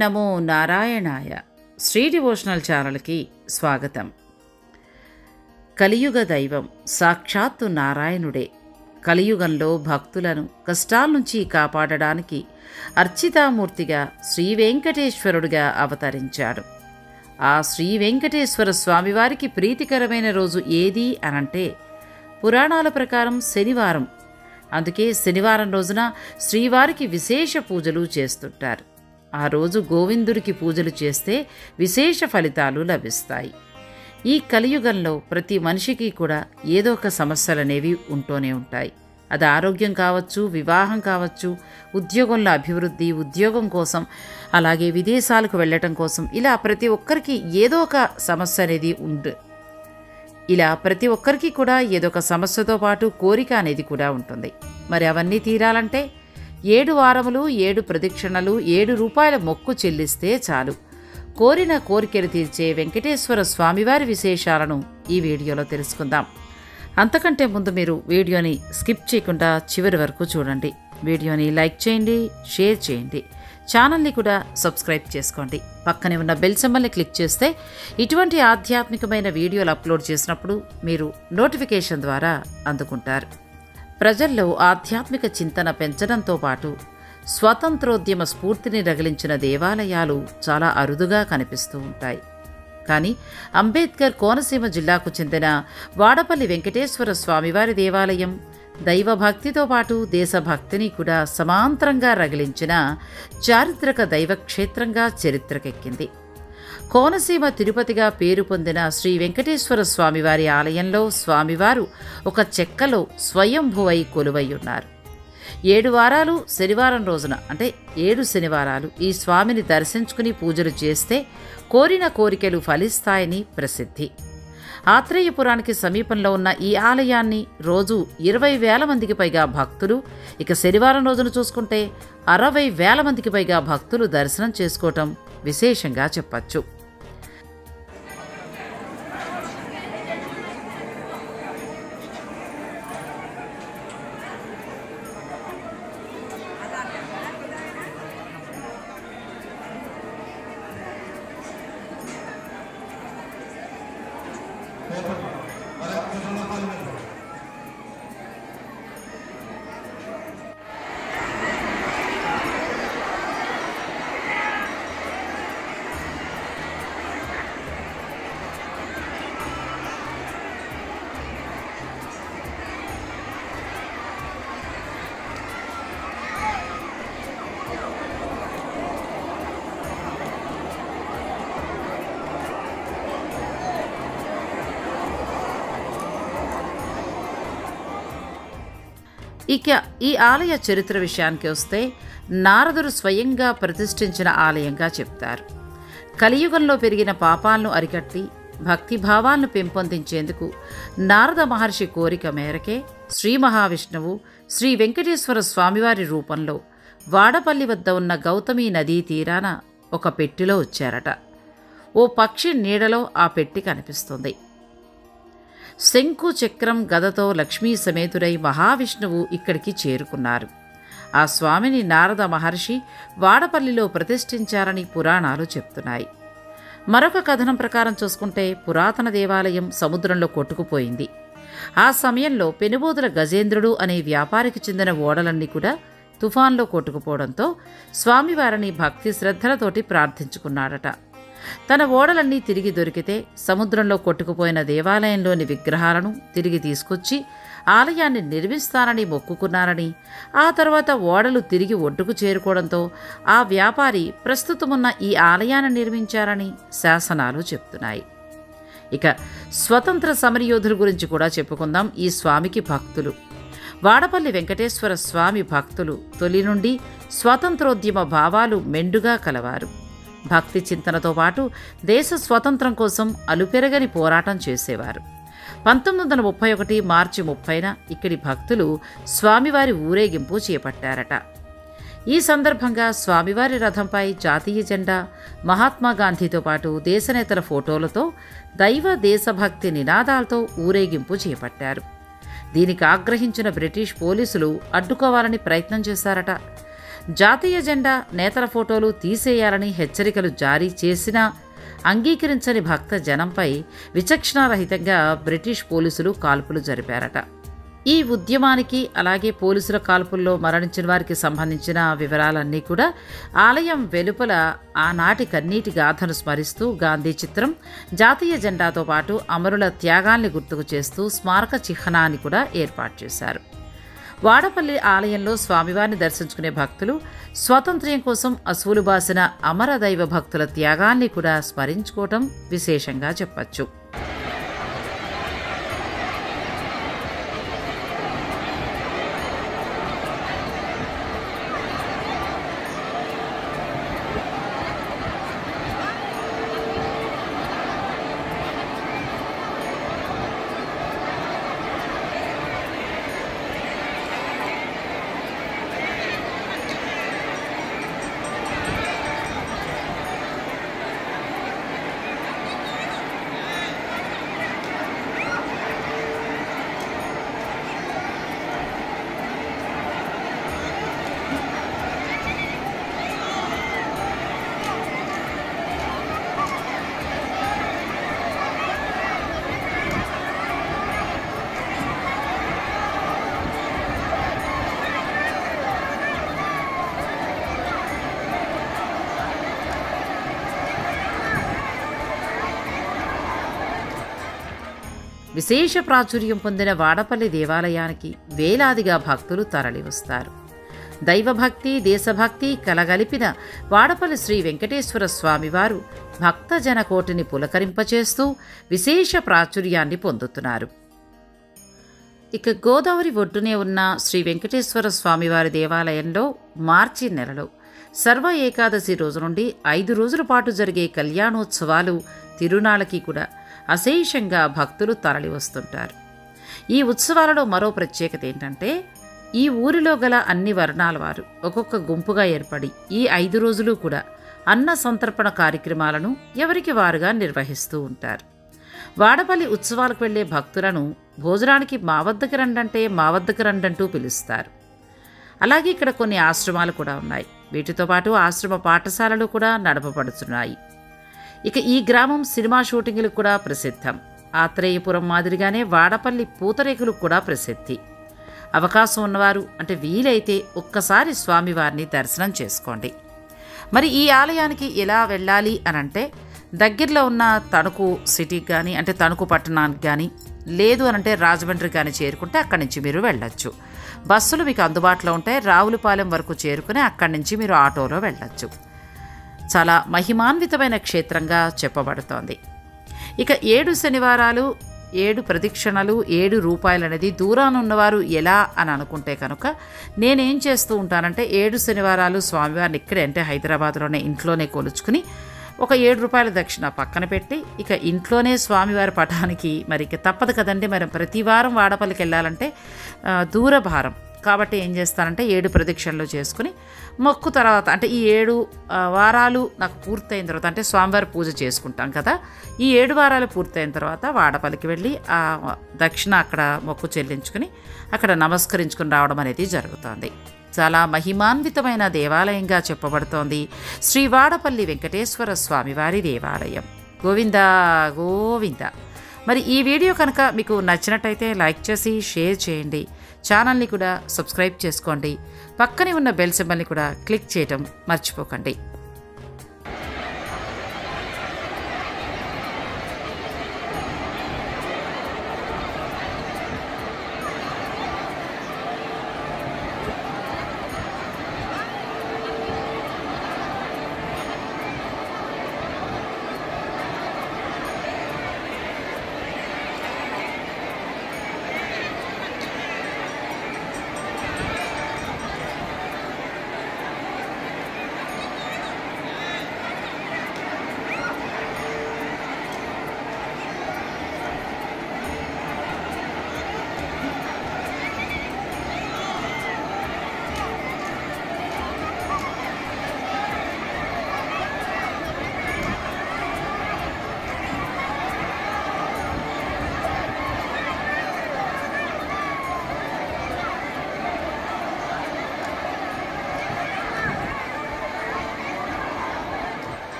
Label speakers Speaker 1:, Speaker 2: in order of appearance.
Speaker 1: నమో నారాయణాయ శ్రీ డివోషనల్ ఛానల్కి స్వాగతం కలియుగ దైవం సాక్షాత్తు నారాయణుడే కలియుగంలో భక్తులను కష్టాల నుంచి కాపాడడానికి అర్చితామూర్తిగా శ్రీ వెంకటేశ్వరుడిగా అవతరించాడు ఆ శ్రీ వెంకటేశ్వర స్వామివారికి ప్రీతికరమైన రోజు ఏది అనంటే పురాణాల ప్రకారం శనివారం అందుకే శనివారం రోజున శ్రీవారికి విశేష పూజలు చేస్తుంటారు ఆ రోజు గోవిందుడికి పూజలు చేస్తే విశేష ఫలితాలు లభిస్తాయి ఈ కలియుగంలో ప్రతి మనిషికి కూడా ఏదో ఒక సమస్యలు అనేవి ఉంటూనే ఉంటాయి అది ఆరోగ్యం కావచ్చు వివాహం కావచ్చు ఉద్యోగంలో అభివృద్ధి ఉద్యోగం కోసం అలాగే విదేశాలకు వెళ్ళటం కోసం ఇలా ప్రతి ఒక్కరికి ఏదో ఒక సమస్య అనేది ఉండు ఇలా ప్రతి ఒక్కరికి కూడా ఏదో ఒక సమస్యతో పాటు కోరిక అనేది కూడా ఉంటుంది మరి అవన్నీ తీరాలంటే ఏడు వారములు ఏడు ప్రదక్షిణలు ఏడు రూపాయల మొక్కు చెల్లిస్తే చాలు కోరిన కోరికలు తీర్చే వెంకటేశ్వర స్వామివారి విశేషాలను ఈ వీడియోలో తెలుసుకుందాం అంతకంటే ముందు మీరు వీడియోని స్కిప్ చేయకుండా చివరి వరకు చూడండి వీడియోని లైక్ చేయండి షేర్ చేయండి ఛానల్ని కూడా సబ్స్క్రైబ్ చేసుకోండి పక్కనే ఉన్న బెల్ సింబల్ని క్లిక్ చేస్తే ఇటువంటి ఆధ్యాత్మికమైన వీడియోలు అప్లోడ్ చేసినప్పుడు మీరు నోటిఫికేషన్ ద్వారా అందుకుంటారు ప్రజల్లో ఆధ్యాత్మిక చింతన పెంచడంతో పాటు స్వతంత్రోద్యమ స్ఫూర్తిని రగిలించిన దేవాలయాలు చాలా అరుదుగా కనిపిస్తూ ఉంటాయి కానీ అంబేద్కర్ కోనసీమ జిల్లాకు చెందిన వాడపల్లి వెంకటేశ్వర స్వామివారి దేవాలయం దైవభక్తితో పాటు దేశభక్తిని కూడా సమాంతరంగా రగిలించిన చారిత్రక దైవక్షేత్రంగా చరిత్రకెక్కింది కోనసీమ తిరుపతిగా పేరు పొందిన శ్రీ వెంకటేశ్వర స్వామివారి ఆలయంలో స్వామివారు ఒక చెక్కలో స్వయంభువై కొలువై ఉన్నారు ఏడు వారాలు శనివారం రోజున అంటే ఏడు శనివారాలు ఈ స్వామిని దర్శించుకుని పూజలు చేస్తే కోరిన కోరికలు ఫలిస్తాయని ప్రసిద్ధి ఆత్రేయపురానికి సమీపంలో ఉన్న ఈ ఆలయాన్ని రోజు ఇరవై వేల మందికి పైగా భక్తులు ఇక శనివారం రోజున చూసుకుంటే అరవై వేల మందికి పైగా భక్తులు దర్శనం చేసుకోవటం విశేషంగా చెప్పచ్చు ఇక ఈ ఆలయ చరిత్ర విషయానికి వస్తే నారదుడు స్వయంగా ప్రతిష్ఠించిన ఆలయంగా చెప్తారు కలియుగంలో పెరిగిన పాపాలను అరికట్టి భక్తిభావాలను పెంపొందించేందుకు నారద మహర్షి కోరిక మేరకే శ్రీ మహావిష్ణువు శ్రీ వెంకటేశ్వర స్వామివారి రూపంలో వాడపల్లి వద్ద ఉన్న గౌతమి నదీ తీరాన ఒక పెట్టిలో వచ్చారట ఓ పక్షి నీడలో ఆ పెట్టి కనిపిస్తుంది శంకు చక్రం గదతో లక్ష్మీ సమేతుడై మహావిష్ణువు ఇక్కడికి చేరుకున్నారు ఆ స్వామిని నారద మహర్షి వాడపల్లిలో ప్రతిష్ఠించారని పురాణాలు చెప్తున్నాయి మరొక కథనం ప్రకారం చూసుకుంటే పురాతన దేవాలయం సముద్రంలో కొట్టుకుపోయింది ఆ సమయంలో పెనుబోదుల గజేంద్రుడు అనే వ్యాపారికి చెందిన ఓడలన్నీ కూడా తుఫాన్లో కొట్టుకుపోవడంతో స్వామివారిని భక్తి శ్రద్ధలతోటి ప్రార్థించుకున్నాడట తన ఓడలన్నీ తిరిగి దొరికితే సముద్రంలో కొట్టుకుపోయిన దేవాలయంలోని విగ్రహాలను తిరిగి తీసుకొచ్చి ఆలయాన్ని నిర్మిస్తానని మొక్కుకున్నారని ఆ తర్వాత ఓడలు తిరిగి ఒడ్డుకు చేరుకోవడంతో ఆ వ్యాపారి ప్రస్తుతమున్న ఈ ఆలయాన్ని నిర్మించారని శాసనాలు చెప్తున్నాయి ఇక స్వతంత్ర సమరయోధుల గురించి కూడా చెప్పుకుందాం ఈ స్వామికి భక్తులు వాడపల్లి వెంకటేశ్వర స్వామి భక్తులు తొలి నుండి స్వాతంత్రోద్యమ భావాలు మెండుగా కలవారు భక్తి చింతనతో పాటు దేశ స్వతంత్రం కోసం అలుపెరగని పోరాటం చేసేవారు పంతొమ్మిది వందల ముప్పై ఒకటి మార్చి ముప్పైన ఇక్కడి భక్తులు స్వామివారి ఊరేగింపు చేపట్టారట ఈ సందర్భంగా స్వామివారి రథంపై జాతీయ జెండా మహాత్మా గాంధీతో పాటు దేశనేతల ఫోటోలతో దైవ దేశభక్తి నినాదాలతో ఊరేగింపు చేపట్టారు దీనికి ఆగ్రహించిన బ్రిటిష్ పోలీసులు అడ్డుకోవాలని ప్రయత్నం చేశారట జాతీయ జెండా నేతల ఫోటోలు తీసేయాలని హెచ్చరికలు జారీ చేసినా అంగీకరించని భక్త జనంపై విచక్షణారహితంగా బ్రిటిష్ పోలీసులు కాల్పులు జరిపారట ఈ ఉద్యమానికి అలాగే పోలీసుల కాల్పుల్లో మరణించిన వారికి సంబంధించిన వివరాలన్నీ కూడా ఆలయం వెలుపల ఆనాటి కన్నీటి గాథను స్మరిస్తూ గాంధీ చిత్రం జాతీయ జెండాతో పాటు అమరుల త్యాగాల్ని గుర్తుకు చేస్తూ స్మారక చిహ్నాన్ని కూడా ఏర్పాటు చేశారు వాడపల్లి ఆలయంలో స్వామివారిని దర్శించుకునే భక్తులు స్వాతంత్ర్యం కోసం అసువులు బాసిన అమరదైవ భక్తుల త్యాగాన్ని కూడా స్మరించుకోవటం విశేషంగా చెప్పచ్చు విశేష ప్రాచుర్యం పొందిన వాడపల్లి దేవాలయానికి వేలాదిగా భక్తులు తరలివస్తారు దైవభక్తి దేశభక్తి కలగలిపిన వాడపల్లి శ్రీ వెంకటేశ్వర స్వామివారు భక్తజన కోటిని పులకరింపచేస్తూ విశేష ప్రాచుర్యాన్ని పొందుతున్నారు ఇక గోదావరి ఒడ్డునే ఉన్న శ్రీ వెంకటేశ్వర స్వామివారి దేవాలయంలో మార్చి నెలలో సర్వ ఏకాదశి రోజు నుండి ఐదు రోజుల పాటు జరిగే కళ్యాణోత్సవాలు తిరునాళ్ళకి కూడా అశేషంగా భక్తులు తరలివస్తుంటారు ఈ ఉత్సవాలలో మరో ప్రత్యేకత ఏంటంటే ఈ ఊరిలో గల అన్ని వర్ణాల వారు ఒక్కొక్క గుంపుగా ఏర్పడి ఈ ఐదు రోజులు కూడా అన్న సంతర్పణ కార్యక్రమాలను ఎవరికి వారుగా నిర్వహిస్తూ ఉంటారు వాడపల్లి ఉత్సవాలకు వెళ్లే భక్తులను భోజనానికి మా వద్దకు రండంటే మా వద్దకు రండంటూ పిలుస్తారు అలాగే ఇక్కడ కొన్ని ఆశ్రమాలు కూడా ఉన్నాయి వీటితో పాటు ఆశ్రమ పాఠశాలలు కూడా నడపబడుతున్నాయి ఇక ఈ గ్రామం సినిమా షూటింగ్లకు కూడా ప్రసిద్ధం ఆత్రేయపురం మాదిరిగానే వాడపల్లి పూతరేకులకు కూడా ప్రసిద్ధి అవకాశం ఉన్నవారు అంటే వీలైతే ఒక్కసారి స్వామివారిని దర్శనం చేసుకోండి మరి ఈ ఆలయానికి ఎలా వెళ్ళాలి అని అంటే దగ్గరలో ఉన్న తణుకు సిటీకి కానీ అంటే తణుకు పట్టణానికి కానీ లేదు అని అంటే రాజమండ్రి కానీ చేరుకుంటే అక్కడి నుంచి మీరు వెళ్ళొచ్చు బస్సులు మీకు అందుబాటులో ఉంటాయి రావులపాలెం వరకు చేరుకుని అక్కడి నుంచి మీరు ఆటోలో వెళ్ళొచ్చు చాలా మహిమాన్వితమైన క్షేత్రంగా చెప్పబడుతోంది ఇక ఏడు శనివారాలు ఏడు ప్రదక్షిణలు ఏడు రూపాయలు అనేది దూరాన ఉన్నవారు ఎలా అని అనుకుంటే కనుక నేనేం చేస్తూ ఉంటానంటే ఏడు శనివారాలు స్వామివారిని ఇక్కడే అంటే హైదరాబాద్లోనే ఇంట్లోనే కొలుచుకుని ఒక ఏడు రూపాయల దక్షిణ పక్కన పెట్టి ఇక ఇంట్లోనే స్వామివారి పటానికి మరి ఇక తప్పదు కదండి మరి ప్రతి వారం వాడపల్లికి వెళ్ళాలంటే ఆ, దూర భారం కాబట్టి ఏం చేస్తానంటే ఏడు ప్రదక్షిణలు చేసుకుని మొక్కు తర్వాత అంటే ఈ ఏడు ఆ, వారాలు నాకు పూర్తయిన తర్వాత అంటే స్వామివారి పూజ చేసుకుంటాం కదా ఈ ఏడు వారాలు పూర్తయిన తర్వాత వాడపల్లికి వెళ్ళి ఆ దక్షిణ అక్కడ మొక్కు చెల్లించుకుని అక్కడ నమస్కరించుకుని రావడం అనేది జరుగుతుంది చాలా మహిమాన్వితమైన దేవాలయంగా చెప్పబడుతోంది శ్రీ వాడపల్లి వెంకటేశ్వర స్వామివారి దేవాలయం గోవింద గోవింద మరి ఈ వీడియో కనుక మీకు నచ్చినట్టయితే లైక్ చేసి షేర్ చేయండి ఛానల్ని కూడా సబ్స్క్రైబ్ చేసుకోండి పక్కనే ఉన్న బెల్ సింబల్ని కూడా క్లిక్ చేయటం మర్చిపోకండి